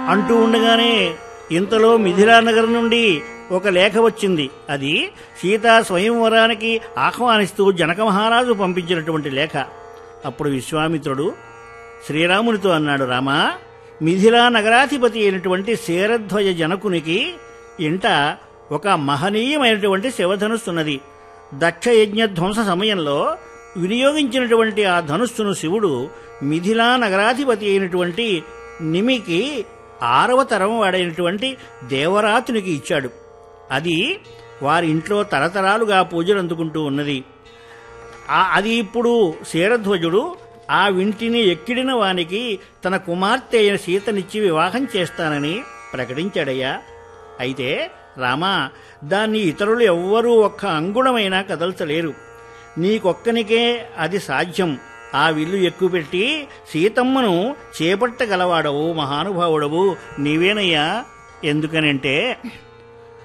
అంటూ ఉండగానే ఇంతలో మిథిలా నగరం నుండి ఒక లేఖ వచ్చింది అది సీతా స్వయంవరానికి ఆహ్వానిస్తూ జనక మహారాజు పంపించినటువంటి లేఖ అప్పుడు విశ్వామిత్రుడు శ్రీరామునితో అన్నాడు రామా మిథిలా నగరాధిపతి అయినటువంటి శేరధ్వజ జనకునికి ఇంట ఒక మహనీయమైనటువంటి శివధనుస్సున్నది దక్ష యజ్ఞ ధ్వంస సమయంలో వినియోగించినటువంటి ఆ ధనుస్సును శివుడు మిథిలా నగరాధిపతి అయినటువంటి నిమికి ఆరవ తరం వాడైనటువంటి దేవరాతునికి ఇచ్చాడు అది వారి ఇంట్లో తరతరాలుగా పూజలు అందుకుంటూ ఉన్నది ఆ- అది ఇప్పుడు శీరధ్వజుడు ఆ వింటిని ఎక్కిడిన వానికి తన కుమార్తె అయిన సీతనిచ్చి వివాహం చేస్తానని ప్రకటించాడయ్యా అయితే రామా దాన్ని ఇతరులు ఎవ్వరూ ఒక్క అంగుళమైనా కదల్చలేరు నీకొక్కనికే అది సాధ్యం ఆ విల్లు ఎక్కుపెట్టి సీతమ్మను చేపట్టగలవాడవు మహానుభావుడవు నీవేనయ్యా ఎందుకనంటే